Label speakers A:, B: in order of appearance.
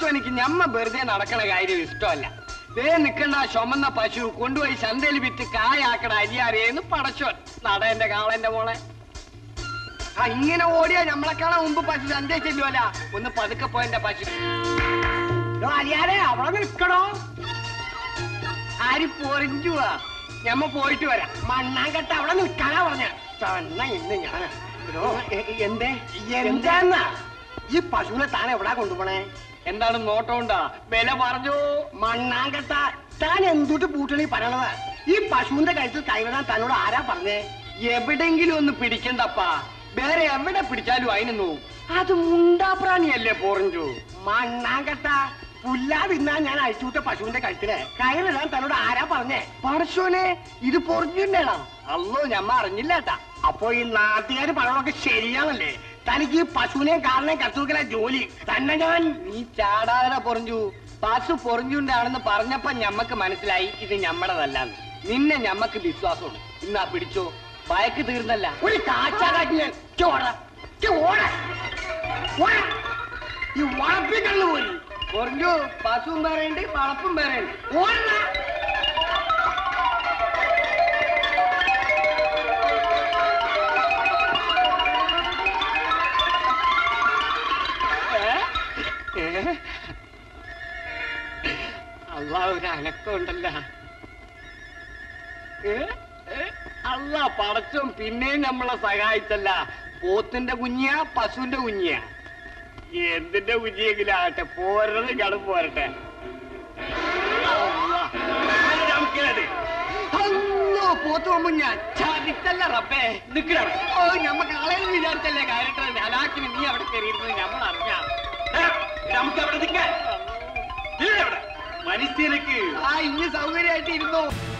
A: പടച്ചോനിക്ക് ഞമ്മ വെറുതെ നടക്കണ കാര്യം ഇഷ്ടമല്ല ദേ നിക്കണ്ട ആ ചുമന്ന പശു കൊണ്ടുപോയി ചന്തയിൽ വിറ്റ് കായാക്കണ അരിയാറിയെന്ന് പടച്ചോൻ നടന്റെ കാളന്റെ മോളെ ആ ഇങ്ങനെ ഓടിയാ നമ്മളെക്കാളെ മുമ്പ് പശു ചന്തയിൽ ചെല്ലുവല്ല ഒന്ന് പതുക്കെ പോയെന്റെ പശു ഡോ, അലിയാരെ അവിടെ നിൽക്കണോ ആര് പൊറിഞ്ചുവാ ഞമ്മ പോയിട്ട് വരാം മണ്ണാങ്കട്ട അവിടെ നിൽക്കാനാ പറഞ്ഞ ചണ്ണ ഇന്ന് ഞാൻ എന്തേ എന്താന്നാ ഈ പശുവിനെ താൻ എവിടാ കൊണ്ടുപോണേ എന്താണ് നോട്ടമുണ്ടാ വില പറഞ്ഞു മണ്ണാങ്കട്ട താൻ എന്തുട്ട് പൂട്ടണി പറയണത് ഈ പശുവിന്റെ കഴുത്തിൽ കൈവിടാൻ തന്നോട് ആരാ പറഞ്ഞേ എവിടെങ്കിലും ഒന്ന് പിടിക്കണ്ടപ്പാ വേറെ എവിടെ പിടിച്ചാലും അതിന് നോവും അത് മുണ്ടാപ്രാണിയല്ലേ പോറഞ്ചു മണ്ണാങ്കട്ട പുല്ലാ തിന്നാൻ ഞാൻ അഴിച്ചുവിട്ട പശുവിന്റെ കഴുത്തില് കയറിടാൻ തന്നോട് ആരാ പറഞ്ഞേ പടശോനെ ഇത് പൊറിഞ്ഞിണ്ടേണോ അല്ലോ ഞമ്മ അറിഞ്ഞില്ലേട്ടാ അപ്പൊ ഈ നാട്ടുകാര് പറയണൊക്കെ ശരിയാണല്ലേ തനിക്ക് ഈ പശുവിനെയും കാറിനെയും കത്തുവെക്കല ജോലി തന്നെ ഞാൻ നീ ചാടാതെ പൊറിഞ്ഞു പശു പൊറിഞ്ഞുണ്ടാണെന്ന് പറഞ്ഞപ്പോ ഞമ്മക്ക് മനസ്സിലായി ഇത് ഞമ്മടതല്ലാന്ന് നിന്നെ ഞമ്മക്ക് വിശ്വാസമുണ്ട് ഇന്നാ പിടിച്ചോ ഭയക്ക് തീർന്നല്ല ഒരു കാച്ചാകാട്ടി ഞാൻ ഛെ, ഓടാ. ഛെ, ഓടാ. ഓടാ. ഈ വളപ്പിക്കള്ളു പോയി കുറഞ്ഞു പശുവും വേറെയുണ്ട് വളപ്പും വേറെയുണ്ട് ഓടാ അല്ല ഒരു അനക്കമുണ്ടല്ല അല്ല പടച്ചും പിന്നെയും നമ്മളെ സഹായിച്ചല്ല പോത്തിന്റെ കുഞ്ഞിയ പശുവിന്റെ കുഞ്ഞിയ എന്തിന്റെ കുഞ്ഞിയെങ്കിലും ആകട്ടെ പോരത് കടം പോരട്ടെ അല്ലാ. അല്ലോ, പോത്ത് പോകുമ്പോ ഞാൻ ചതിച്ചല്ല റബ്ബേ നിക്കണം ഓ ഞമ്മക്ക് ആളെന്ന് വിചാരിച്ചല്ലേ കാര്യത്തിൽ ഹലാക്കിന് നീ അവിടെ കയറിയിരുന്നത് നമ്മൾ അറിഞ്ഞാ
B: നമുക്ക് അവിടെ നിൽക്കാൻ മനുഷ്യനക്ക്
A: ആ ഇനി സൗകര്യമായിട്ട് ഇരുന്നു